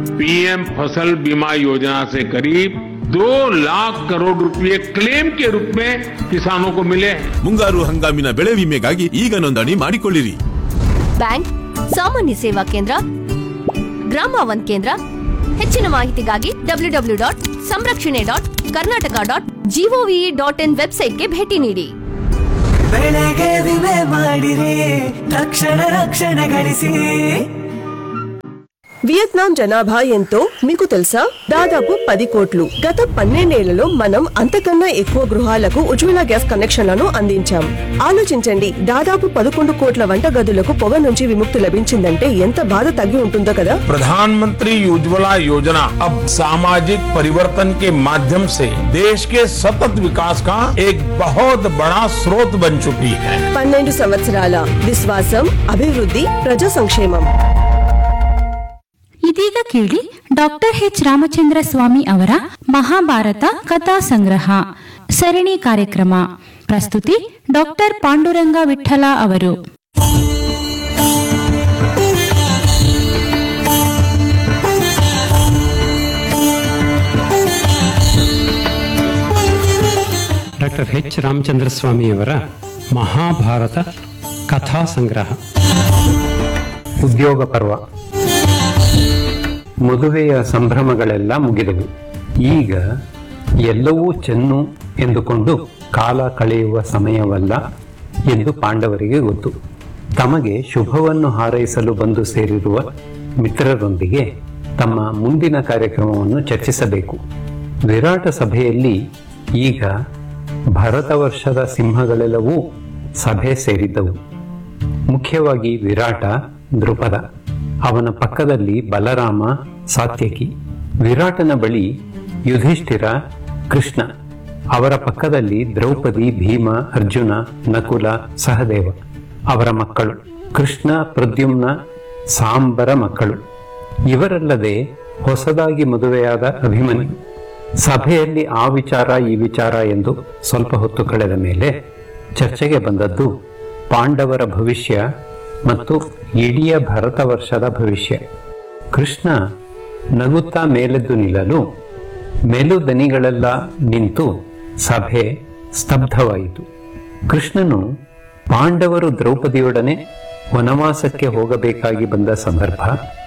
PM फसल बीमा योजना से करीब दो लाख करोड़ रुपए क्लेम के रूप में किसानों को मिले हैं ಮುಂಗಾರು ಹಂಗಾಮಿನ ಬೆಳೆ ವಿಮೆಗಾಗಿ ಈಗ ನೋಂದಣಿ ಮಾಡಿಕೊಳ್ಳಿರಿ ಬ್ಯಾಂಕ್ ಸಾಮಾನ್ಯ ಸೇವಾ ಕೇಂದ್ರ ಗ್ರಾಮ ಒನ್ ಕೇಂದ್ರ ಹೆಚ್ಚಿನ ಮಾಹಿತಿಗಾಗಿ ಡಬ್ಲ್ಯೂ ಡಬ್ಲ್ಯೂ ಡಾಟ್ ಸಂರಕ್ಷಣೆ dot Karnataka dot G O V dot in ವೆಬ್ಸೈಟ್ಗೆ ಭೇಟಿ ನೀಡಿ ಬೆಳೆಗೆ ವಿಮೆ ಮಾಡಿರಿ ತಕ್ಷಣ ರಕ್ಷಣೆ ಗಳಿಸಿ వియత్నాం జనాభా ఎంతో మీకు తెలుసా దాదాపు పది కోట్లు గత పన్నెండేళ్లలో మనం అంతకన్నా ఎక్కువ గృహాలకు ఉజ్వల గ్యాస్ కనెక్షన్లను అందించాం ఆలోచించండి దాదాపు పదకొండు కోట్ల వంటగదులకు పొగ నుంచి విముక్తి లభించిందంటే ఎంత బాధ తగ్గి ఉంటుందో కదా प्रधानमंत्री उज्ज्वला योजना अब सामाजिक परिवर्तन के माध्यम से देश के सतत विकास का एक बहुत बड़ा स्रोत बन चुकी है పన్నెండు సంవత్సరాల విశ్వాసం అభివృద్ధి ప్రజా సంక్షేమం ಇದೀಗ ಕೇಳಿ ಡಾಕ್ಟರ್ ಎಚ್ ರಾಮಚಂದ್ರ ಸ್ವಾಮಿ ಅವರ ಮಹಾಭಾರತ ಕಥಾ ಸಂಗ್ರಹ ಸರಣಿ ಕಾರ್ಯಕ್ರಮ ಪ್ರಸ್ತುತಿ ಡಾಕ್ಟರ್ ಪಾಂಡುರಂಗ ವಿಠಲ ಅವರು ಡಾಕ್ಟರ್ ಎಚ್ ರಾಮಚಂದ್ರ ಸ್ವಾಮಿಯವರ ಮಹಾಭಾರತ ಕಥಾ ಸಂಗ್ರಹ ಉದ್ಯೋಗ ಪರ್ವ ಮದುವೆಯ ಸಂಭ್ರಮಗಳೆಲ್ಲ ಮುಗಿದವು ಈಗ ಎಲ್ಲವೂ ಚೆನ್ನು ಎಂದುಕೊಂಡು ಕಾಲ ಕಳೆಯುವ ಸಮಯವಲ್ಲ ಎಂದು ಪಾಂಡವರಿಗೆ ಗೊತ್ತು ತಮಗೆ ಶುಭವನ್ನು ಹಾರೈಸಲು ಬಂದು ಸೇರಿರುವ ಮಿತ್ರರೊಂದಿಗೆ ತಮ್ಮ ಮುಂದಿನ ಕಾರ್ಯಕ್ರಮವನ್ನು ಚರ್ಚಿಸಬೇಕು ವಿರಾಟ ಸಭೆಯಲ್ಲಿ ಈಗ ಭರತ ವರ್ಷದ ಸಿಂಹಗಳೆಲ್ಲವೂ ಸಭೆ ಸೇರಿದ್ದವು ಮುಖ್ಯವಾಗಿ ವಿರಾಟ ದೃಪದ ಅವನ ಪಕ್ಕದಲ್ಲಿ ಬಲರಾಮ ಸಾತ್ಯಕಿ ವಿರಾಟನ ಬಳಿ ಯುಧಿಷ್ಠಿರ ಕೃಷ್ಣ ಅವರ ಪಕ್ಕದಲ್ಲಿ ದ್ರೌಪದಿ ಭೀಮ ಅರ್ಜುನ ನಕುಲ ಸಹದೇವ ಅವರ ಮಕ್ಕಳು ಕೃಷ್ಣ ಪ್ರದ್ಯುಮ್ನ ಸಾಂಬರ ಮಕ್ಕಳು ಇವರಲ್ಲದೆ ಹೊಸದಾಗಿ ಮದುವೆಯಾದ ಅಭಿಮನ್ಯು ಸಭೆಯಲ್ಲಿ ಆ ವಿಚಾರ ಈ ವಿಚಾರ ಎಂದು ಸ್ವಲ್ಪ ಹೊತ್ತು ಕಳೆದ ಮೇಲೆ ಚರ್ಚೆಗೆ ಬಂದದ್ದು ಪಾಂಡವರ ಭವಿಷ್ಯ ಮತ್ತು ಇಡೀ ಭರತ ವರ್ಷದ ಭವಿಷ್ಯ ಕೃಷ್ಣ ನಗುತ್ತಾ ಮೇಲೆದ್ದು ನಿಲ್ಲಲು ಮೆಲುದನಿಗಳೆಲ್ಲ ನಿಂತು ಸಭೆ ಸ್ತಬ್ಧವಾಯಿತು ಕೃಷ್ಣನು ಪಾಂಡವರು ದ್ರೌಪದಿಯೊಡನೆ ವನವಾಸಕ್ಕೆ ಹೋಗಬೇಕಾಗಿ ಬಂದ ಸಂದರ್ಭ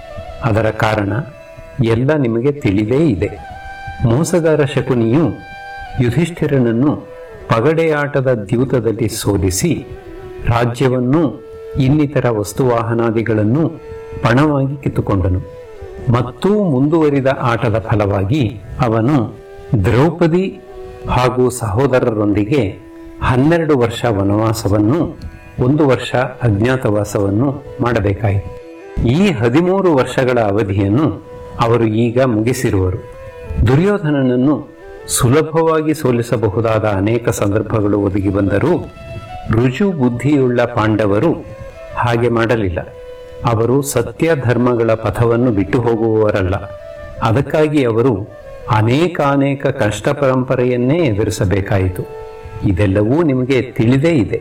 ಅದರ ಕಾರಣ ಎಲ್ಲ ನಿಮಗೆ ತಿಳಿದೇ ಇದೆ ಮೋಸಗಾರ ಶಕುನಿಯು ಯುಧಿಷ್ಠಿರನನ್ನು ಪಗಡೆಯಾಟದ ದ್ಯೂತದಲ್ಲಿ ಸೋಲಿಸಿ ರಾಜ್ಯವನ್ನು ಇನ್ನಿತರ ವಸ್ತುವಾಹನಾದಿಗಳನ್ನು ಪಣವಾಗಿ ಕಿತ್ತುಕೊಂಡನು ಮತ್ತೂ ಮುಂದುವರಿದ ಆಟದ ಫಲವಾಗಿ ಅವನು ದ್ರೌಪದಿ ಹಾಗೂ ಸಹೋದರರೊಂದಿಗೆ ಹನ್ನೆರಡು ವರ್ಷ ವನವಾಸವನ್ನು ಒಂದು ವರ್ಷ ಅಜ್ಞಾತವಾಸವನ್ನು ಮಾಡಬೇಕಾಯಿತು ಈ ಹದಿಮೂರು ವರ್ಷಗಳ ಅವಧಿಯನ್ನು ಅವರು ಈಗ ಮುಗಿಸಿರುವರು ದುರ್ಯೋಧನನನ್ನು ಸುಲಭವಾಗಿ ಸೋಲಿಸಬಹುದಾದ ಅನೇಕ ಸಂದರ್ಭಗಳು ಒದಗಿ ಬಂದರೂ ರುಜು ಬುದ್ಧಿಯುಳ್ಳ ಪಾಂಡವರು ಹಾಗೆ ಮಾಡಲಿಲ್ಲ ಅವರು ಸತ್ಯ ಧರ್ಮಗಳ ಪಥವನ್ನು ಬಿಟ್ಟು ಹೋಗುವವರಲ್ಲ ಅದಕ್ಕಾಗಿ ಅವರು ಅನೇಕ ಅನೇಕ ಕಷ್ಟ ಪರಂಪರೆಯನ್ನೇ ಎದುರಿಸಬೇಕಾಯಿತು ಇದೆಲ್ಲವೂ ನಿಮಗೆ ತಿಳಿದೇ ಇದೆ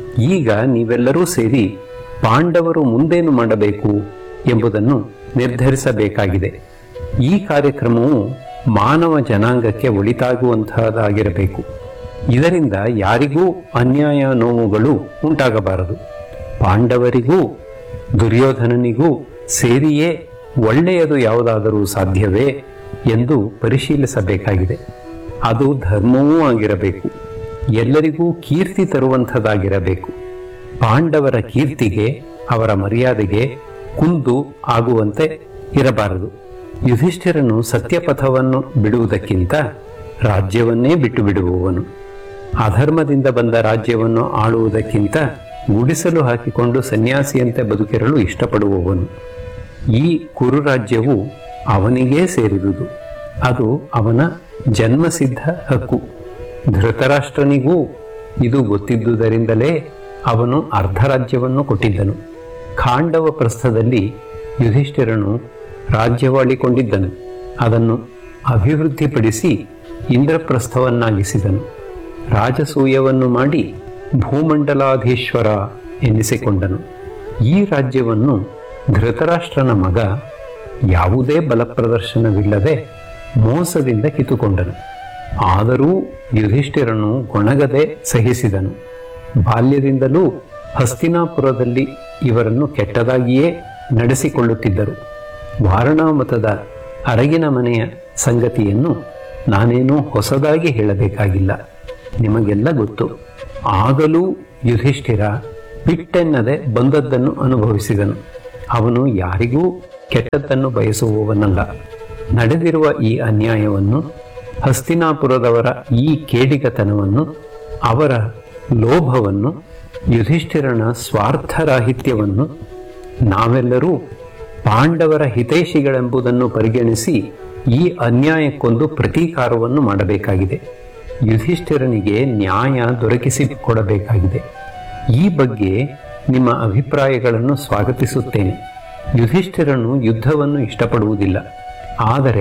ಈಗ ನೀವೆಲ್ಲರೂ ಸೇರಿ ಪಾಂಡವರು ಮುಂದೇನು ಮಾಡಬೇಕು ಎಂಬುದನ್ನು ನಿರ್ಧರಿಸಬೇಕಾಗಿದೆ ಈ ಕಾರ್ಯಕ್ರಮವು ಮಾನವ ಜನಾಂಗಕ್ಕೆ ಒಳಿತಾಗುವಂತಹದ್ದಾಗಿರಬೇಕು ಇದರಿಂದ ಯಾರಿಗೂ ಅನ್ಯಾಯ ನೋವುಗಳು ಉಂಟಾಗಬಾರದು ಪಾಂಡವರಿಗೂ ದುರ್ಯೋಧನನಿಗೂ ಸೇರಿಯೇ ಒಳ್ಳೆಯದು ಯಾವುದಾದರೂ ಸಾಧ್ಯವೇ ಎಂದು ಪರಿಶೀಲಿಸಬೇಕಾಗಿದೆ ಅದು ಧರ್ಮವೂ ಆಗಿರಬೇಕು ಎಲ್ಲರಿಗೂ ಕೀರ್ತಿ ತರುವಂಥದ್ದಾಗಿರಬೇಕು ಪಾಂಡವರ ಕೀರ್ತಿಗೆ ಅವರ ಮರ್ಯಾದೆಗೆ ಕುಂದು ಆಗುವಂತೆ ಇರಬಾರದು ಯುಧಿಷ್ಠಿರನು ಸತ್ಯಪಥವನ್ನು ಬಿಡುವುದಕ್ಕಿಂತ ರಾಜ್ಯವನ್ನೇ ಬಿಟ್ಟು ಬಿಡುವವನು ಅಧರ್ಮದಿಂದ ಬಂದ ರಾಜ್ಯವನ್ನು ಆಳುವುದಕ್ಕಿಂತ ಗುಡಿಸಲು ಹಾಕಿಕೊಂಡು ಸನ್ಯಾಸಿಯಂತೆ ಬದುಕಿರಲು ಇಷ್ಟಪಡುವವನು ಈ ಕುರು ರಾಜ್ಯವು ಅವನಿಗೇ ಸೇರಿದುದು ಅದು ಅವನ ಜನ್ಮಸಿದ್ಧ ಹಕ್ಕು ಧೃತರಾಷ್ಟ್ರನಿಗೂ ಇದು ಗೊತ್ತಿದ್ದುದರಿಂದಲೇ ಅವನು ಅರ್ಧ ರಾಜ್ಯವನ್ನು ಕೊಟ್ಟಿದ್ದನು ಖಾಂಡವ ಪ್ರಸ್ಥದಲ್ಲಿ ಯುಧಿಷ್ಠಿರನು ರಾಜ್ಯವಾಳಿಕೊಂಡಿದ್ದನು ಅದನ್ನು ಅಭಿವೃದ್ಧಿಪಡಿಸಿ ಇಂದ್ರಪ್ರಸ್ಥವನ್ನಾಗಿಸಿದನು ರಾಜಸೂಯವನ್ನು ಮಾಡಿ ಭೂಮಂಡಲಾಧೀಶ್ವರ ಎನ್ನಿಸಿಕೊಂಡನು ಈ ರಾಜ್ಯವನ್ನು ಧೃತರಾಷ್ಟ್ರನ ಮಗ ಯಾವುದೇ ಬಲಪ್ರದರ್ಶನವಿಲ್ಲದೆ ಮೋಸದಿಂದ ಕಿತ್ತುಕೊಂಡನು ಆದರೂ ಯುಧಿಷ್ಠಿರನು ಗೊಣಗದೆ ಸಹಿಸಿದನು ಬಾಲ್ಯದಿಂದಲೂ ಹಸ್ತಿನಾಪುರದಲ್ಲಿ ಇವರನ್ನು ಕೆಟ್ಟದಾಗಿಯೇ ನಡೆಸಿಕೊಳ್ಳುತ್ತಿದ್ದರು ವಾರಣಾಮತದ ಅರಗಿನ ಮನೆಯ ಸಂಗತಿಯನ್ನು ನಾನೇನೂ ಹೊಸದಾಗಿ ಹೇಳಬೇಕಾಗಿಲ್ಲ ನಿಮಗೆಲ್ಲ ಗೊತ್ತು ಆಗಲೂ ಯುಧಿಷ್ಠಿರ ಬಿಟ್ಟೆನ್ನದೆ ಬಂದದ್ದನ್ನು ಅನುಭವಿಸಿದನು ಅವನು ಯಾರಿಗೂ ಕೆಟ್ಟದ್ದನ್ನು ಬಯಸುವವನಲ್ಲ ನಡೆದಿರುವ ಈ ಅನ್ಯಾಯವನ್ನು ಹಸ್ತಿನಾಪುರದವರ ಈ ಕೇಡಿಗತನವನ್ನು ಅವರ ಲೋಭವನ್ನು ಯುಧಿಷ್ಠಿರನ ಸ್ವಾರ್ಥರಾಹಿತ್ಯವನ್ನು ನಾವೆಲ್ಲರೂ ಪಾಂಡವರ ಹಿತೈಷಿಗಳೆಂಬುದನ್ನು ಪರಿಗಣಿಸಿ ಈ ಅನ್ಯಾಯಕ್ಕೊಂದು ಪ್ರತೀಕಾರವನ್ನು ಮಾಡಬೇಕಾಗಿದೆ ಯುಧಿಷ್ಠಿರನಿಗೆ ನ್ಯಾಯ ದೊರಕಿಸಿಕೊಡಬೇಕಾಗಿದೆ ಈ ಬಗ್ಗೆ ನಿಮ್ಮ ಅಭಿಪ್ರಾಯಗಳನ್ನು ಸ್ವಾಗತಿಸುತ್ತೇನೆ ಯುಧಿಷ್ಠಿರನು ಯುದ್ಧವನ್ನು ಇಷ್ಟಪಡುವುದಿಲ್ಲ ಆದರೆ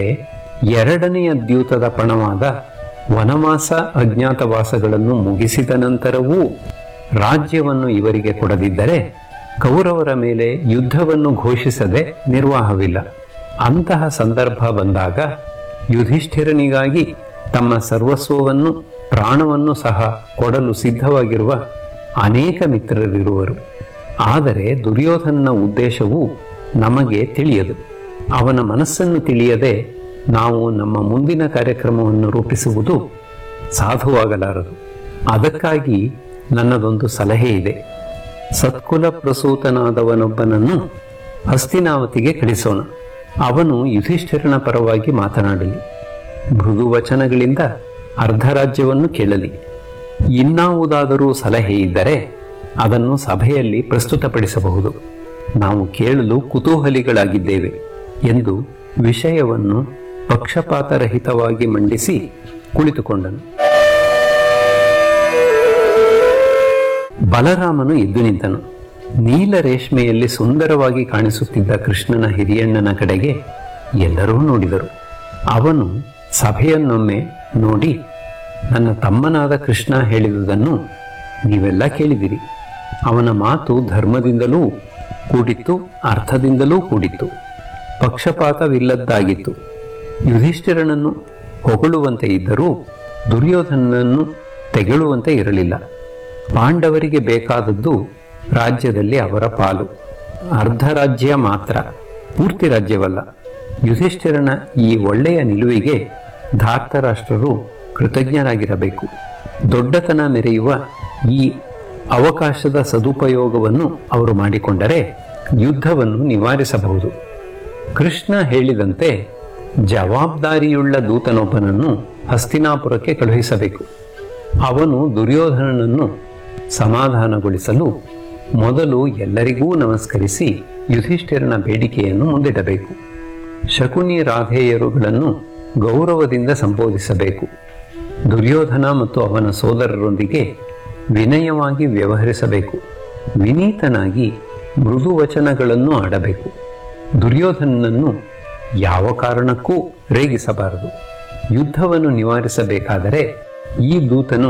ಎರಡನೆಯ ದ್ಯೂತದ ಪಣವಾದ ವನವಾಸ ಅಜ್ಞಾತವಾಸಗಳನ್ನು ಮುಗಿಸಿದ ನಂತರವೂ ರಾಜ್ಯವನ್ನು ಇವರಿಗೆ ಕೊಡದಿದ್ದರೆ ಕೌರವರ ಮೇಲೆ ಯುದ್ಧವನ್ನು ಘೋಷಿಸದೆ ನಿರ್ವಾಹವಿಲ್ಲ ಅಂತಹ ಸಂದರ್ಭ ಬಂದಾಗ ಯುಧಿಷ್ಠಿರನಿಗಾಗಿ ತಮ್ಮ ಸರ್ವಸ್ವವನ್ನು ಪ್ರಾಣವನ್ನು ಸಹ ಕೊಡಲು ಸಿದ್ಧವಾಗಿರುವ ಅನೇಕ ಮಿತ್ರರಿರುವರು ಆದರೆ ದುರ್ಯೋಧನನ ಉದ್ದೇಶವು ನಮಗೆ ತಿಳಿಯದು ಅವನ ಮನಸ್ಸನ್ನು ತಿಳಿಯದೆ ನಾವು ನಮ್ಮ ಮುಂದಿನ ಕಾರ್ಯಕ್ರಮವನ್ನು ರೂಪಿಸುವುದು ಸಾಧುವಾಗಲಾರದು ಅದಕ್ಕಾಗಿ ನನ್ನದೊಂದು ಸಲಹೆ ಇದೆ ಸತ್ಕುಲ ಪ್ರಸೂತನಾದವನೊಬ್ಬನನ್ನು ಹಸ್ತಿನಾವತಿಗೆ ಕಳಿಸೋಣ ಅವನು ಯುಧಿಷ್ಠಿರನ ಪರವಾಗಿ ಮಾತನಾಡಲಿ ಮೃದು ವಚನಗಳಿಂದ ಅರ್ಧ ರಾಜ್ಯವನ್ನು ಕೇಳಲಿ ಇನ್ನಾವುದಾದರೂ ಸಲಹೆ ಇದ್ದರೆ ಅದನ್ನು ಸಭೆಯಲ್ಲಿ ಪ್ರಸ್ತುತಪಡಿಸಬಹುದು ನಾವು ಕೇಳಲು ಕುತೂಹಲಿಗಳಾಗಿದ್ದೇವೆ ಎಂದು ವಿಷಯವನ್ನು ಪಕ್ಷಪಾತರಹಿತವಾಗಿ ಮಂಡಿಸಿ ಕುಳಿತುಕೊಂಡನು ಬಲರಾಮನು ಎದ್ದು ನಿಂತನು ನೀಲ ರೇಷ್ಮೆಯಲ್ಲಿ ಸುಂದರವಾಗಿ ಕಾಣಿಸುತ್ತಿದ್ದ ಕೃಷ್ಣನ ಹಿರಿಯಣ್ಣನ ಕಡೆಗೆ ಎಲ್ಲರೂ ನೋಡಿದರು ಅವನು ಸಭೆಯನ್ನೊಮ್ಮೆ ನೋಡಿ ನನ್ನ ತಮ್ಮನಾದ ಕೃಷ್ಣ ಹೇಳಿದುದನ್ನು ನೀವೆಲ್ಲ ಕೇಳಿದಿರಿ ಅವನ ಮಾತು ಧರ್ಮದಿಂದಲೂ ಕೂಡಿತ್ತು ಅರ್ಥದಿಂದಲೂ ಕೂಡಿತ್ತು ಪಕ್ಷಪಾತವಿಲ್ಲದ್ದಾಗಿತ್ತು ಯುಧಿಷ್ಠಿರನನ್ನು ಹೊಗಳುವಂತೆ ಇದ್ದರೂ ದುರ್ಯೋಧನನನ್ನು ತೆಗಳುವಂತೆ ಇರಲಿಲ್ಲ ಪಾಂಡವರಿಗೆ ಬೇಕಾದದ್ದು ರಾಜ್ಯದಲ್ಲಿ ಅವರ ಪಾಲು ಅರ್ಧ ರಾಜ್ಯ ಮಾತ್ರ ಪೂರ್ತಿ ರಾಜ್ಯವಲ್ಲ ಯುಧಿಷ್ಠಿರನ ಈ ಒಳ್ಳೆಯ ನಿಲುವಿಗೆ ಧಾರ್ತರಾಷ್ಟ್ರರು ಕೃತಜ್ಞರಾಗಿರಬೇಕು ದೊಡ್ಡತನ ಮೆರೆಯುವ ಈ ಅವಕಾಶದ ಸದುಪಯೋಗವನ್ನು ಅವರು ಮಾಡಿಕೊಂಡರೆ ಯುದ್ಧವನ್ನು ನಿವಾರಿಸಬಹುದು ಕೃಷ್ಣ ಹೇಳಿದಂತೆ ಜವಾಬ್ದಾರಿಯುಳ್ಳ ದೂತನೊಬ್ಬನನ್ನು ಹಸ್ತಿನಾಪುರಕ್ಕೆ ಕಳುಹಿಸಬೇಕು ಅವನು ದುರ್ಯೋಧನನನ್ನು ಸಮಾಧಾನಗೊಳಿಸಲು ಮೊದಲು ಎಲ್ಲರಿಗೂ ನಮಸ್ಕರಿಸಿ ಯುಧಿಷ್ಠಿರನ ಬೇಡಿಕೆಯನ್ನು ಮುಂದಿಡಬೇಕು ಶಕುನಿ ರಾಧೇಯರುಗಳನ್ನು ಗೌರವದಿಂದ ಸಂಬೋಧಿಸಬೇಕು ದುರ್ಯೋಧನ ಮತ್ತು ಅವನ ಸೋದರರೊಂದಿಗೆ ವಿನಯವಾಗಿ ವ್ಯವಹರಿಸಬೇಕು ವಿನೀತನಾಗಿ ಮೃದು ವಚನಗಳನ್ನು ಆಡಬೇಕು ದುರ್ಯೋಧನನನ್ನು ಯಾವ ಕಾರಣಕ್ಕೂ ರೇಗಿಸಬಾರದು ಯುದ್ಧವನ್ನು ನಿವಾರಿಸಬೇಕಾದರೆ ಈ ದೂತನು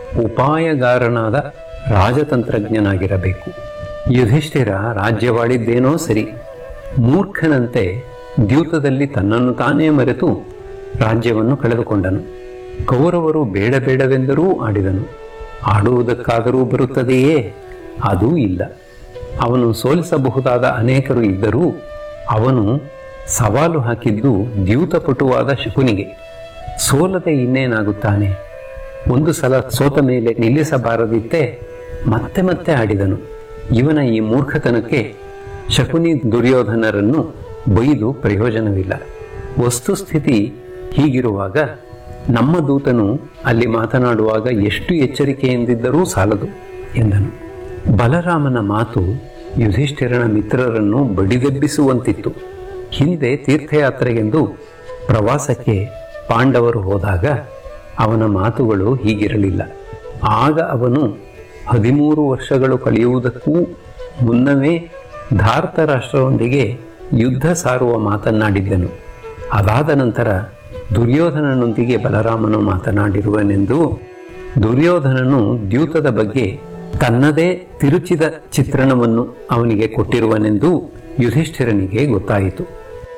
ಉಪಾಯಗಾರನಾದ ರಾಜತಂತ್ರಜ್ಞನಾಗಿರಬೇಕು ಯುಧಿಷ್ಠಿರ ರಾಜ್ಯವಾಳಿದ್ದೇನೋ ಸರಿ ಮೂರ್ಖನಂತೆ ದ್ಯೂತದಲ್ಲಿ ತನ್ನನ್ನು ತಾನೇ ಮರೆತು ರಾಜ್ಯವನ್ನು ಕಳೆದುಕೊಂಡನು ಕೌರವರು ಬೇಡ ಬೇಡವೆಂದರೂ ಆಡಿದನು ಆಡುವುದಕ್ಕಾದರೂ ಬರುತ್ತದೆಯೇ ಅದೂ ಇಲ್ಲ ಅವನು ಸೋಲಿಸಬಹುದಾದ ಅನೇಕರು ಇದ್ದರೂ ಅವನು ಸವಾಲು ಹಾಕಿದ್ದು ದ್ಯೂತಪಟುವಾದ ಶಕುನಿಗೆ ಸೋಲದೆ ಇನ್ನೇನಾಗುತ್ತಾನೆ ಒಂದು ಸಲ ಸೋತ ಮೇಲೆ ನಿಲ್ಲಿಸಬಾರದಿತ್ತೆ ಮತ್ತೆ ಮತ್ತೆ ಆಡಿದನು ಇವನ ಈ ಮೂರ್ಖತನಕ್ಕೆ ಶಕುನಿ ದುರ್ಯೋಧನರನ್ನು ಬೈದು ಪ್ರಯೋಜನವಿಲ್ಲ ವಸ್ತುಸ್ಥಿತಿ ಹೀಗಿರುವಾಗ ನಮ್ಮ ದೂತನು ಅಲ್ಲಿ ಮಾತನಾಡುವಾಗ ಎಷ್ಟು ಎಚ್ಚರಿಕೆಯಿಂದಿದ್ದರೂ ಸಾಲದು ಎಂದನು ಬಲರಾಮನ ಮಾತು ಯುಧಿಷ್ಠಿರನ ಮಿತ್ರರನ್ನು ಬಡಿದೆಬ್ಬಿಸುವಂತಿತ್ತು ಹಿಂದೆ ತೀರ್ಥಯಾತ್ರೆಗೆಂದು ಪ್ರವಾಸಕ್ಕೆ ಪಾಂಡವರು ಹೋದಾಗ ಅವನ ಮಾತುಗಳು ಹೀಗಿರಲಿಲ್ಲ ಆಗ ಅವನು ಹದಿಮೂರು ವರ್ಷಗಳು ಕಳೆಯುವುದಕ್ಕೂ ಮುನ್ನವೇ ಧಾರ್ತ ರಾಷ್ಟ್ರದೊಂದಿಗೆ ಯುದ್ಧ ಸಾರುವ ಮಾತನಾಡಿದ್ದನು ಅದಾದ ನಂತರ ದುರ್ಯೋಧನನೊಂದಿಗೆ ಬಲರಾಮನು ಮಾತನಾಡಿರುವನೆಂದು ದುರ್ಯೋಧನನು ದ್ಯೂತದ ಬಗ್ಗೆ ತನ್ನದೇ ತಿರುಚಿದ ಚಿತ್ರಣವನ್ನು ಅವನಿಗೆ ಕೊಟ್ಟಿರುವನೆಂದು ಯುಧಿಷ್ಠಿರನಿಗೆ ಗೊತ್ತಾಯಿತು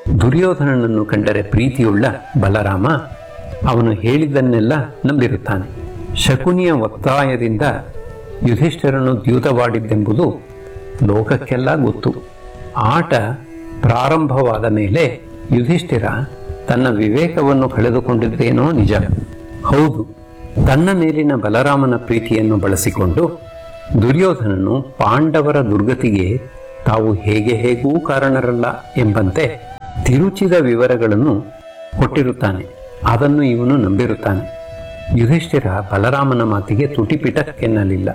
ದುರ್ಯೋಧನನನ್ನು ಕಂಡರೆ ಪ್ರೀತಿಯುಳ್ಳ ಬಲರಾಮ ಅವನು ಹೇಳಿದ್ದನ್ನೆಲ್ಲ ನಂಬಿರುತ್ತಾನೆ ಶಕುನಿಯ ಒತ್ತಾಯದಿಂದ ಯುಧಿಷ್ಠಿರನು ದ್ಯೂತವಾಡಿದ್ದೆಂಬುದು ಲೋಕಕ್ಕೆಲ್ಲ ಗೊತ್ತು ಆಟ ಪ್ರಾರಂಭವಾದ ಮೇಲೆ ಯುಧಿಷ್ಠಿರ ತನ್ನ ವಿವೇಕವನ್ನು ಕಳೆದುಕೊಂಡಿದ್ದೇನೋ ನಿಜ ಹೌದು ತನ್ನ ಮೇಲಿನ ಬಲರಾಮನ ಪ್ರೀತಿಯನ್ನು ಬಳಸಿಕೊಂಡು ದುರ್ಯೋಧನನು ಪಾಂಡವರ ದುರ್ಗತಿಗೆ ತಾವು ಹೇಗೆ ಹೇಗೂ ಕಾರಣರಲ್ಲ ಎಂಬಂತೆ ತಿರುಚಿದ ವಿವರಗಳನ್ನು ಕೊಟ್ಟಿರುತ್ತಾನೆ ಅದನ್ನು ಇವನು ನಂಬಿರುತ್ತಾನೆ ಯುಧಿಷ್ಠಿರ ಬಲರಾಮನ ಮಾತಿಗೆ ತುಟಿಪಿಟಕ್ಕೆನ್ನಲಿಲ್ಲ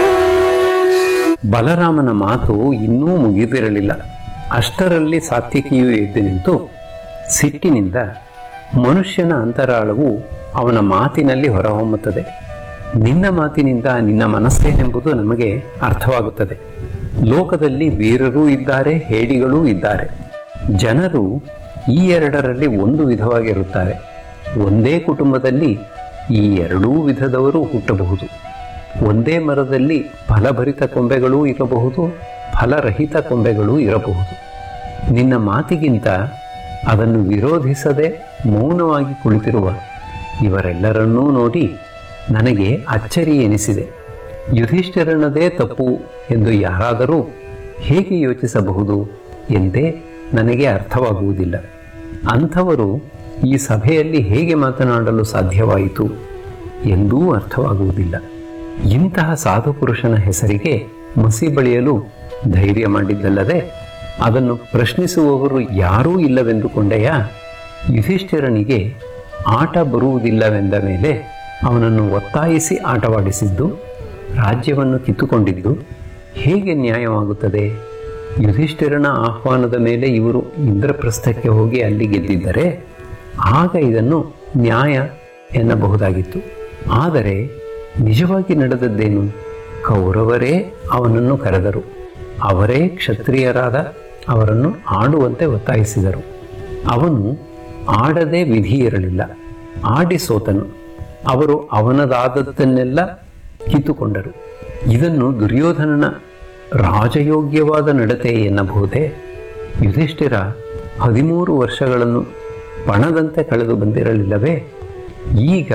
ಬಲರಾಮನ ಮಾತು ಇನ್ನೂ ಮುಗಿದಿರಲಿಲ್ಲ ಅಷ್ಟರಲ್ಲಿ ಸಾತ್ವಿಕಿಯು ಎದ್ದು ನಿಂತು ಸಿಟ್ಟಿನಿಂದ ಮನುಷ್ಯನ ಅಂತರಾಳವು ಅವನ ಮಾತಿನಲ್ಲಿ ಹೊರಹೊಮ್ಮುತ್ತದೆ ನಿನ್ನ ಮಾತಿನಿಂದ ನಿನ್ನ ಮನಸ್ಸೇನೆಂಬುದು ನಮಗೆ ಅರ್ಥವಾಗುತ್ತದೆ ಲೋಕದಲ್ಲಿ ವೀರರೂ ಇದ್ದಾರೆ ಹೇಡಿಗಳೂ ಇದ್ದಾರೆ ಜನರು ಈ ಎರಡರಲ್ಲಿ ಒಂದು ವಿಧವಾಗಿರುತ್ತಾರೆ ಒಂದೇ ಕುಟುಂಬದಲ್ಲಿ ಈ ಎರಡೂ ವಿಧದವರು ಹುಟ್ಟಬಹುದು ಒಂದೇ ಮರದಲ್ಲಿ ಫಲಭರಿತ ಕೊಂಬೆಗಳೂ ಇರಬಹುದು ಫಲರಹಿತ ಕೊಂಬೆಗಳೂ ಇರಬಹುದು ನಿನ್ನ ಮಾತಿಗಿಂತ ಅದನ್ನು ವಿರೋಧಿಸದೆ ಮೌನವಾಗಿ ಕುಳಿತಿರುವ ಇವರೆಲ್ಲರನ್ನೂ ನೋಡಿ ನನಗೆ ಅಚ್ಚರಿ ಎನಿಸಿದೆ ಯುಧಿಷ್ಠಿರನದೇ ತಪ್ಪು ಎಂದು ಯಾರಾದರೂ ಹೇಗೆ ಯೋಚಿಸಬಹುದು ಎಂದೇ ನನಗೆ ಅರ್ಥವಾಗುವುದಿಲ್ಲ ಅಂಥವರು ಈ ಸಭೆಯಲ್ಲಿ ಹೇಗೆ ಮಾತನಾಡಲು ಸಾಧ್ಯವಾಯಿತು ಎಂದೂ ಅರ್ಥವಾಗುವುದಿಲ್ಲ ಇಂತಹ ಸಾಧು ಪುರುಷನ ಹೆಸರಿಗೆ ಮಸಿ ಬಳಿಯಲು ಧೈರ್ಯ ಮಾಡಿದ್ದಲ್ಲದೆ ಅದನ್ನು ಪ್ರಶ್ನಿಸುವವರು ಯಾರೂ ಇಲ್ಲವೆಂದುಕೊಂಡೆಯ ಯುಧಿಷ್ಠಿರನಿಗೆ ಆಟ ಬರುವುದಿಲ್ಲವೆಂದ ಮೇಲೆ ಅವನನ್ನು ಒತ್ತಾಯಿಸಿ ಆಟವಾಡಿಸಿದ್ದು ರಾಜ್ಯವನ್ನು ಕಿತ್ತುಕೊಂಡಿದ್ದು ಹೇಗೆ ನ್ಯಾಯವಾಗುತ್ತದೆ ಯುಧಿಷ್ಠಿರನ ಆಹ್ವಾನದ ಮೇಲೆ ಇವರು ಇಂದ್ರಪ್ರಸ್ಥಕ್ಕೆ ಹೋಗಿ ಅಲ್ಲಿ ಗೆದ್ದಿದ್ದರೆ ಆಗ ಇದನ್ನು ನ್ಯಾಯ ಎನ್ನಬಹುದಾಗಿತ್ತು ಆದರೆ ನಿಜವಾಗಿ ನಡೆದದ್ದೇನು ಕೌರವರೇ ಅವನನ್ನು ಕರೆದರು ಅವರೇ ಕ್ಷತ್ರಿಯರಾದ ಅವರನ್ನು ಆಡುವಂತೆ ಒತ್ತಾಯಿಸಿದರು ಅವನು ಆಡದೆ ವಿಧಿ ಇರಲಿಲ್ಲ ಆಡಿ ಸೋತನು ಅವರು ಅವನದಾದದ್ದನ್ನೆಲ್ಲ ಕಿತ್ತುಕೊಂಡರು ಇದನ್ನು ದುರ್ಯೋಧನನ ರಾಜಯೋಗ್ಯವಾದ ನಡತೆ ಎನ್ನಬಹುದೇ ಯುಧಿಷ್ಠಿರ ಹದಿಮೂರು ವರ್ಷಗಳನ್ನು ಪಣದಂತೆ ಕಳೆದು ಬಂದಿರಲಿಲ್ಲವೇ ಈಗ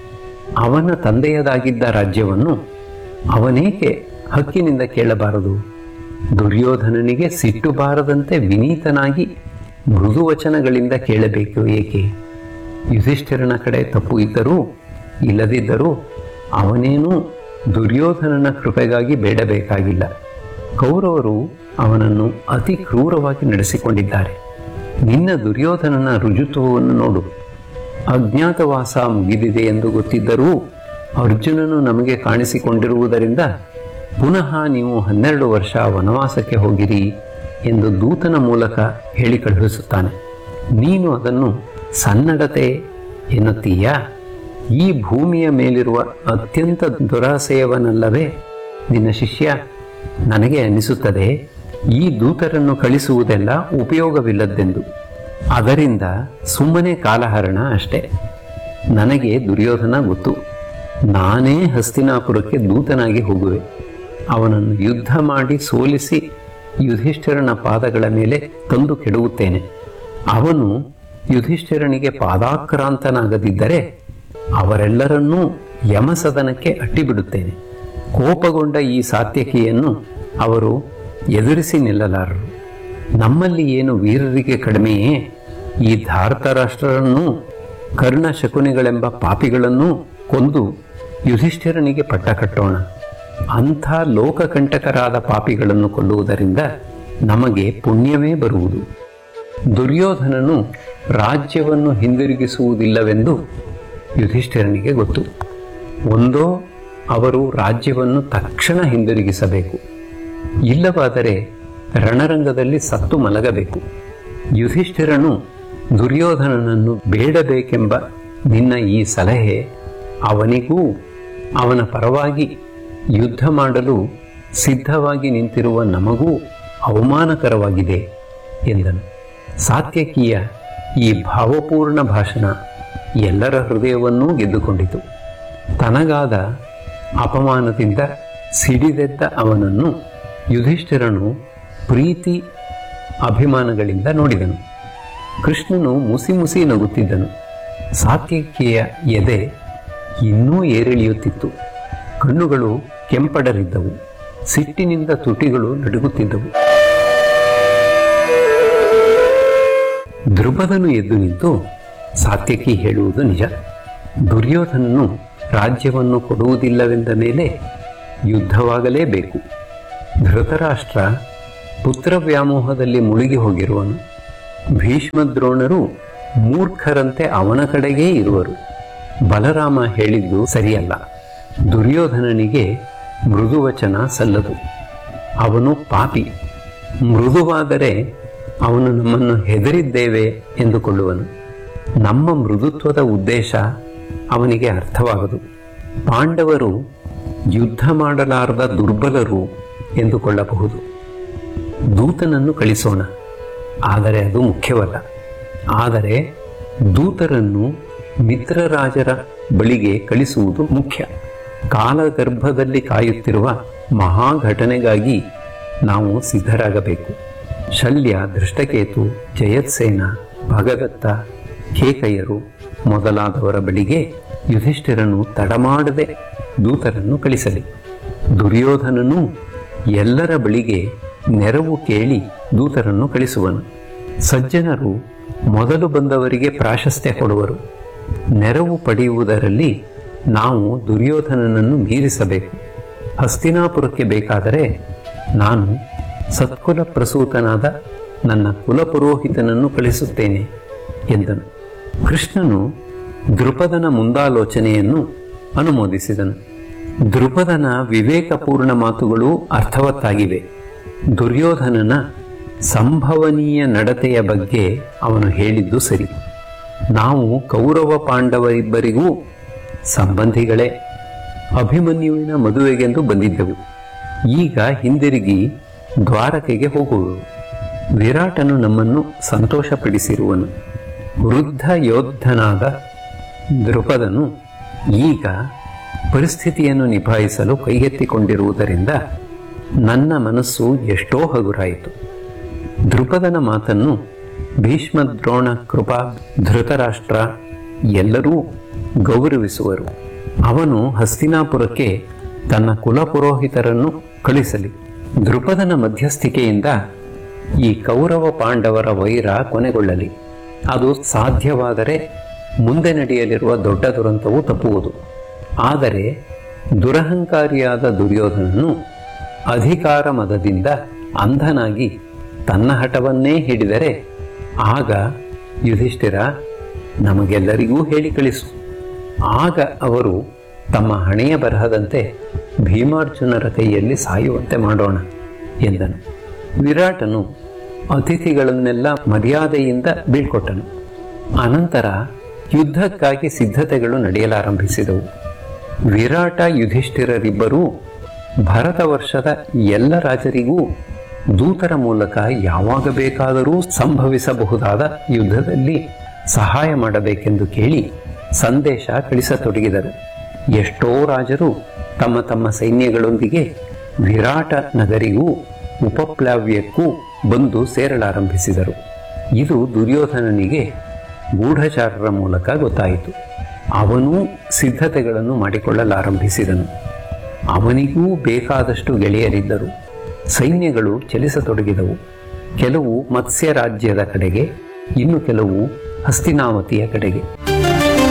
ಅವನ ತಂದೆಯದಾಗಿದ್ದ ರಾಜ್ಯವನ್ನು ಅವನೇಕೆ ಹಕ್ಕಿನಿಂದ ಕೇಳಬಾರದು ದುರ್ಯೋಧನನಿಗೆ ಸಿಟ್ಟು ಬಾರದಂತೆ ವಿನೀತನಾಗಿ ಮೃದು ವಚನಗಳಿಂದ ಕೇಳಬೇಕು ಏಕೆ ಯುಧಿಷ್ಠಿರನ ಕಡೆ ತಪ್ಪು ಇದ್ದರೂ ಇಲ್ಲದಿದ್ದರೂ ಅವನೇನೂ ದುರ್ಯೋಧನನ ಕೃಪೆಗಾಗಿ ಬೇಡಬೇಕಾಗಿಲ್ಲ ಕೌರವರು ಅವನನ್ನು ಅತಿ ಕ್ರೂರವಾಗಿ ನಡೆಸಿಕೊಂಡಿದ್ದಾರೆ ನಿನ್ನ ದುರ್ಯೋಧನನ ರುಜುತ್ವವನ್ನು ನೋಡು ಅಜ್ಞಾತವಾಸ ಮುಗಿದಿದೆ ಎಂದು ಗೊತ್ತಿದ್ದರೂ ಅರ್ಜುನನು ನಮಗೆ ಕಾಣಿಸಿಕೊಂಡಿರುವುದರಿಂದ ಪುನಃ ನೀವು ಹನ್ನೆರಡು ವರ್ಷ ವನವಾಸಕ್ಕೆ ಹೋಗಿರಿ ಎಂದು ದೂತನ ಮೂಲಕ ಹೇಳಿ ಕಳುಹಿಸುತ್ತಾನೆ ನೀನು ಅದನ್ನು ಸನ್ನಡತೆ ಎನ್ನುತ್ತೀಯಾ ಈ ಭೂಮಿಯ ಮೇಲಿರುವ ಅತ್ಯಂತ ದುರಾಸೆಯವನಲ್ಲವೇ ನಿನ್ನ ಶಿಷ್ಯ ನನಗೆ ಅನಿಸುತ್ತದೆ ಈ ದೂತರನ್ನು ಕಳಿಸುವುದೆಲ್ಲ ಉಪಯೋಗವಿಲ್ಲದ್ದೆಂದು ಅದರಿಂದ ಸುಮ್ಮನೆ ಕಾಲಹರಣ ಅಷ್ಟೇ ನನಗೆ ದುರ್ಯೋಧನ ಗೊತ್ತು ನಾನೇ ಹಸ್ತಿನಾಪುರಕ್ಕೆ ದೂತನಾಗಿ ಹೋಗುವೆ ಅವನನ್ನು ಯುದ್ಧ ಮಾಡಿ ಸೋಲಿಸಿ ಯುಧಿಷ್ಠಿರನ ಪಾದಗಳ ಮೇಲೆ ತಂದು ಕೆಡುವುತ್ತೇನೆ ಅವನು ಯುಧಿಷ್ಠಿರನಿಗೆ ಪಾದಾಕ್ರಾಂತನಾಗದಿದ್ದರೆ ಅವರೆಲ್ಲರನ್ನೂ ಯಮಸದನಕ್ಕೆ ಅಟ್ಟಿಬಿಡುತ್ತೇನೆ ಕೋಪಗೊಂಡ ಈ ಸಾತ್ಯಕಿಯನ್ನು ಅವರು ಎದುರಿಸಿ ನಿಲ್ಲಲಾರರು ನಮ್ಮಲ್ಲಿ ಏನು ವೀರರಿಗೆ ಕಡಿಮೆಯೇ ಈ ಧಾರತರಾಷ್ಟ್ರರನ್ನೂ ಕರ್ಣ ಶಕುನಿಗಳೆಂಬ ಪಾಪಿಗಳನ್ನೂ ಕೊಂದು ಯುಧಿಷ್ಠಿರನಿಗೆ ಪಟ್ಟ ಕಟ್ಟೋಣ ಅಂಥ ಲೋಕಕಂಟಕರಾದ ಪಾಪಿಗಳನ್ನು ಕೊಲ್ಲುವುದರಿಂದ ನಮಗೆ ಪುಣ್ಯವೇ ಬರುವುದು ದುರ್ಯೋಧನನು ರಾಜ್ಯವನ್ನು ಹಿಂದಿರುಗಿಸುವುದಿಲ್ಲವೆಂದು ಯುಧಿಷ್ಠಿರನಿಗೆ ಗೊತ್ತು ಒಂದೋ ಅವರು ರಾಜ್ಯವನ್ನು ತಕ್ಷಣ ಹಿಂದಿರುಗಿಸಬೇಕು ಇಲ್ಲವಾದರೆ ರಣರಂಗದಲ್ಲಿ ಸತ್ತು ಮಲಗಬೇಕು ಯುಧಿಷ್ಠಿರನು ದುರ್ಯೋಧನನನ್ನು ಬೇಡಬೇಕೆಂಬ ನಿನ್ನ ಈ ಸಲಹೆ ಅವನಿಗೂ ಅವನ ಪರವಾಗಿ ಯುದ್ಧ ಮಾಡಲು ಸಿದ್ಧವಾಗಿ ನಿಂತಿರುವ ನಮಗೂ ಅವಮಾನಕರವಾಗಿದೆ ಎಂದನು ಸಾತ್ಯಕಿಯ ಈ ಭಾವಪೂರ್ಣ ಭಾಷಣ ಎಲ್ಲರ ಹೃದಯವನ್ನೂ ಗೆದ್ದುಕೊಂಡಿತು ತನಗಾದ ಅಪಮಾನದಿಂದ ಸಿಡಿದೆದ್ದ ಅವನನ್ನು ಯುಧಿಷ್ಠಿರನು ಪ್ರೀತಿ ಅಭಿಮಾನಗಳಿಂದ ನೋಡಿದನು ಕೃಷ್ಣನು ಮುಸಿ ಮುಸಿ ನಗುತ್ತಿದ್ದನು ಸಾತ್ಯಕಿಯ ಎದೆ ಇನ್ನೂ ಏರಿಳಿಯುತ್ತಿತ್ತು ಕಣ್ಣುಗಳು ಕೆಂಪಡರಿದ್ದವು ಸಿಟ್ಟಿನಿಂದ ತುಟಿಗಳು ನಡುಗುತ್ತಿದ್ದವು ಧ್ರುಪದನು ಎದ್ದು ನಿಂತು ಸಾತ್ಯಕಿ ಹೇಳುವುದು ನಿಜ ದುರ್ಯೋಧನನು ರಾಜ್ಯವನ್ನು ಕೊಡುವುದಿಲ್ಲವೆಂದ ಮೇಲೆ ಯುದ್ಧವಾಗಲೇಬೇಕು ಧೃತರಾಷ್ಟ್ರ ಪುತ್ರ ವ್ಯಾಮೋಹದಲ್ಲಿ ಮುಳುಗಿ ಹೋಗಿರುವನು ಭೀಷ್ಮದ್ರೋಣರು ಮೂರ್ಖರಂತೆ ಅವನ ಕಡೆಗೇ ಇರುವರು ಬಲರಾಮ ಹೇಳಿದ್ದು ಸರಿಯಲ್ಲ ದುರ್ಯೋಧನನಿಗೆ ಮೃದುವಚನ ಸಲ್ಲದು ಅವನು ಪಾಪಿ ಮೃದುವಾದರೆ ಅವನು ನಮ್ಮನ್ನು ಹೆದರಿದ್ದೇವೆ ಎಂದುಕೊಳ್ಳುವನು ನಮ್ಮ ಮೃದುತ್ವದ ಉದ್ದೇಶ ಅವನಿಗೆ ಅರ್ಥವಾಗದು ಪಾಂಡವರು ಯುದ್ಧ ಮಾಡಲಾರದ ದುರ್ಬಲರು ಎಂದುಕೊಳ್ಳಬಹುದು ದೂತನನ್ನು ಕಳಿಸೋಣ ಆದರೆ ಅದು ಮುಖ್ಯವಲ್ಲ ಆದರೆ ದೂತರನ್ನು ಮಿತ್ರರಾಜರ ಬಳಿಗೆ ಕಳಿಸುವುದು ಮುಖ್ಯ ಕಾಲಗರ್ಭದಲ್ಲಿ ಕಾಯುತ್ತಿರುವ ಮಹಾಘಟನೆಗಾಗಿ ನಾವು ಸಿದ್ಧರಾಗಬೇಕು ಶಲ್ಯ ದೃಷ್ಟಕೇತು ಜಯತ್ಸೇನ ಭಗದತ್ತ ಕೇಕಯ್ಯರು ಮೊದಲಾದವರ ಬಳಿಗೆ ಯುಧಿಷ್ಠಿರನು ತಡಮಾಡದೆ ದೂತರನ್ನು ಕಳಿಸಲಿ ದುರ್ಯೋಧನನು ಎಲ್ಲರ ಬಳಿಗೆ ನೆರವು ಕೇಳಿ ದೂತರನ್ನು ಕಳಿಸುವನು ಸಜ್ಜನರು ಮೊದಲು ಬಂದವರಿಗೆ ಪ್ರಾಶಸ್ತ್ಯ ಕೊಡುವರು ನೆರವು ಪಡೆಯುವುದರಲ್ಲಿ ನಾವು ದುರ್ಯೋಧನನನ್ನು ಮೀರಿಸಬೇಕು ಹಸ್ತಿನಾಪುರಕ್ಕೆ ಬೇಕಾದರೆ ನಾನು ಸತ್ಕುಲ ಪ್ರಸೂತನಾದ ನನ್ನ ಕುಲಪುರೋಹಿತನನ್ನು ಕಳಿಸುತ್ತೇನೆ ಎಂದನು ಕೃಷ್ಣನು ದೃಪದನ ಮುಂದಾಲೋಚನೆಯನ್ನು ಅನುಮೋದಿಸಿದನು ದೃಪದನ ವಿವೇಕಪೂರ್ಣ ಮಾತುಗಳು ಅರ್ಥವತ್ತಾಗಿವೆ ದುರ್ಯೋಧನನ ಸಂಭವನೀಯ ನಡತೆಯ ಬಗ್ಗೆ ಅವನು ಹೇಳಿದ್ದು ಸರಿ ನಾವು ಕೌರವ ಪಾಂಡವರಿಬ್ಬರಿಗೂ ಸಂಬಂಧಿಗಳೇ ಅಭಿಮನ್ಯುವಿನ ಮದುವೆಗೆಂದು ಬಂದಿದ್ದೆವು ಈಗ ಹಿಂದಿರುಗಿ ದ್ವಾರಕೆಗೆ ಹೋಗುವುದು ವಿರಾಟನು ನಮ್ಮನ್ನು ಸಂತೋಷಪಡಿಸಿರುವನು ವೃದ್ಧ ಯೋಧನಾದ ದೃಪದನು ಈಗ ಪರಿಸ್ಥಿತಿಯನ್ನು ನಿಭಾಯಿಸಲು ಕೈಗೆತ್ತಿಕೊಂಡಿರುವುದರಿಂದ ನನ್ನ ಮನಸ್ಸು ಎಷ್ಟೋ ಹಗುರಾಯಿತು ದೃಪದನ ಮಾತನ್ನು ಭೀಷ್ಮ ದ್ರೋಣ ಕೃಪಾ ಧೃತರಾಷ್ಟ್ರ ಎಲ್ಲರೂ ಗೌರವಿಸುವರು ಅವನು ಹಸ್ತಿನಾಪುರಕ್ಕೆ ತನ್ನ ಕುಲಪುರೋಹಿತರನ್ನು ಕಳಿಸಲಿ ದೃಪದನ ಮಧ್ಯಸ್ಥಿಕೆಯಿಂದ ಈ ಕೌರವ ಪಾಂಡವರ ವೈರ ಕೊನೆಗೊಳ್ಳಲಿ ಅದು ಸಾಧ್ಯವಾದರೆ ಮುಂದೆ ನಡೆಯಲಿರುವ ದೊಡ್ಡ ದುರಂತವು ತಪ್ಪುವುದು ಆದರೆ ದುರಹಂಕಾರಿಯಾದ ದುರ್ಯೋಧನನು ಅಧಿಕಾರ ಮದದಿಂದ ಅಂಧನಾಗಿ ತನ್ನ ಹಠವನ್ನೇ ಹಿಡಿದರೆ ಆಗ ಯುಧಿಷ್ಠಿರ ನಮಗೆಲ್ಲರಿಗೂ ಹೇಳಿ ಕಳಿಸು ಆಗ ಅವರು ತಮ್ಮ ಹಣೆಯ ಬರಹದಂತೆ ಭೀಮಾರ್ಜುನರ ಕೈಯಲ್ಲಿ ಸಾಯುವಂತೆ ಮಾಡೋಣ ಎಂದನು ವಿರಾಟನು ಅತಿಥಿಗಳನ್ನೆಲ್ಲ ಮರ್ಯಾದೆಯಿಂದ ಬೀಳ್ಕೊಟ್ಟನು ಅನಂತರ ಯುದ್ಧಕ್ಕಾಗಿ ಸಿದ್ಧತೆಗಳು ನಡೆಯಲಾರಂಭಿಸಿದವು ವಿರಾಟ ಯುಧಿಷ್ಠಿರರಿಬ್ಬರೂ ಭರತ ವರ್ಷದ ಎಲ್ಲ ರಾಜರಿಗೂ ದೂತರ ಮೂಲಕ ಯಾವಾಗ ಬೇಕಾದರೂ ಸಂಭವಿಸಬಹುದಾದ ಯುದ್ಧದಲ್ಲಿ ಸಹಾಯ ಮಾಡಬೇಕೆಂದು ಕೇಳಿ ಸಂದೇಶ ಕಳಿಸತೊಡಗಿದರು ಎಷ್ಟೋ ರಾಜರು ತಮ್ಮ ತಮ್ಮ ಸೈನ್ಯಗಳೊಂದಿಗೆ ವಿರಾಟ ನಗರಿಗೂ ಉಪಪ್ಲಾವ್ಯಕ್ಕೂ ಬಂದು ಸೇರಲಾರಂಭಿಸಿದರು ಇದು ದುರ್ಯೋಧನನಿಗೆ ಗೂಢಚಾರರ ಮೂಲಕ ಗೊತ್ತಾಯಿತು ಅವನೂ ಸಿದ್ಧತೆಗಳನ್ನು ಮಾಡಿಕೊಳ್ಳಲಾರಂಭಿಸಿದನು ಅವನಿಗೂ ಬೇಕಾದಷ್ಟು ಗೆಳೆಯರಿದ್ದರು ಸೈನ್ಯಗಳು ಚಲಿಸತೊಡಗಿದವು ಕೆಲವು ಮತ್ಸ್ಯ ರಾಜ್ಯದ ಕಡೆಗೆ ಇನ್ನು ಕೆಲವು ಹಸ್ತಿನಾವತಿಯ ಕಡೆಗೆ